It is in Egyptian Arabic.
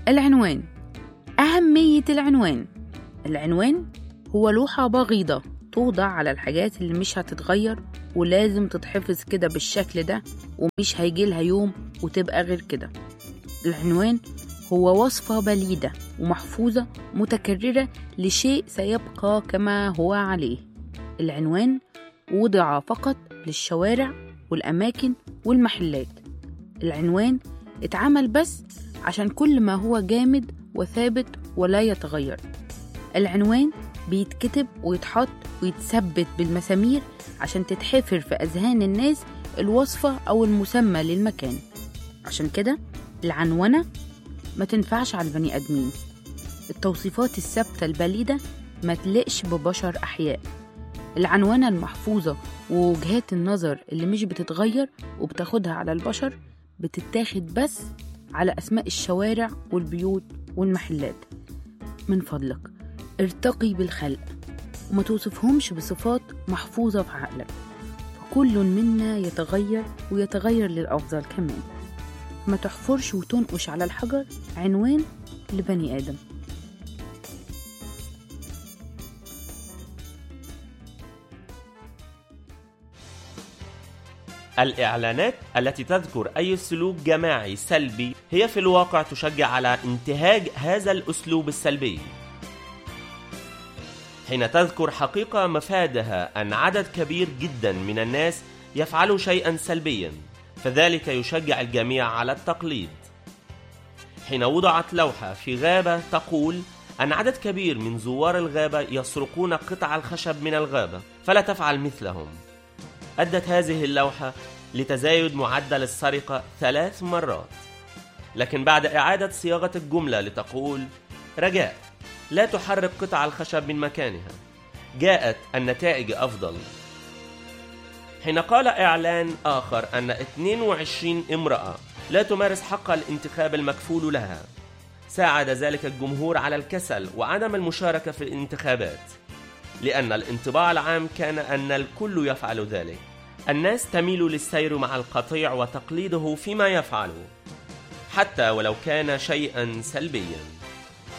العنوان أهمية العنوان العنوان هو لوحة بغيضة توضع على الحاجات اللي مش هتتغير ولازم تتحفظ كده بالشكل ده ومش هيجيلها يوم وتبقى غير كده العنوان هو وصفة بليدة ومحفوظة متكررة لشيء سيبقى كما هو عليه العنوان وضع فقط للشوارع والأماكن والمحلات العنوان اتعمل بس عشان كل ما هو جامد وثابت ولا يتغير العنوان بيتكتب ويتحط ويتثبت بالمسامير عشان تتحفر في أذهان الناس الوصفة أو المسمى للمكان عشان كده العنونة ما تنفعش على البني آدمين التوصيفات الثابتة البليدة ما تلقش ببشر أحياء العنونة المحفوظة ووجهات النظر اللي مش بتتغير وبتاخدها على البشر بتتاخد بس على أسماء الشوارع والبيوت والمحلات من فضلك ارتقي بالخلق وما توصفهمش بصفات محفوظة في عقلك فكل منا يتغير ويتغير للأفضل كمان ما تحفرش وتنقش على الحجر عنوان لبني آدم الإعلانات التي تذكر أي سلوك جماعي سلبي هي في الواقع تشجع على انتهاج هذا الأسلوب السلبي. حين تذكر حقيقة مفادها أن عدد كبير جدا من الناس يفعلوا شيئا سلبيا، فذلك يشجع الجميع على التقليد. حين وضعت لوحة في غابة تقول أن عدد كبير من زوار الغابة يسرقون قطع الخشب من الغابة، فلا تفعل مثلهم. أدت هذه اللوحة لتزايد معدل السرقة ثلاث مرات لكن بعد إعادة صياغة الجملة لتقول رجاء لا تحرك قطع الخشب من مكانها جاءت النتائج أفضل حين قال إعلان آخر أن 22 امرأة لا تمارس حق الانتخاب المكفول لها ساعد ذلك الجمهور على الكسل وعدم المشاركة في الانتخابات لأن الانطباع العام كان أن الكل يفعل ذلك الناس تميل للسير مع القطيع وتقليده فيما يفعل حتى ولو كان شيئا سلبيا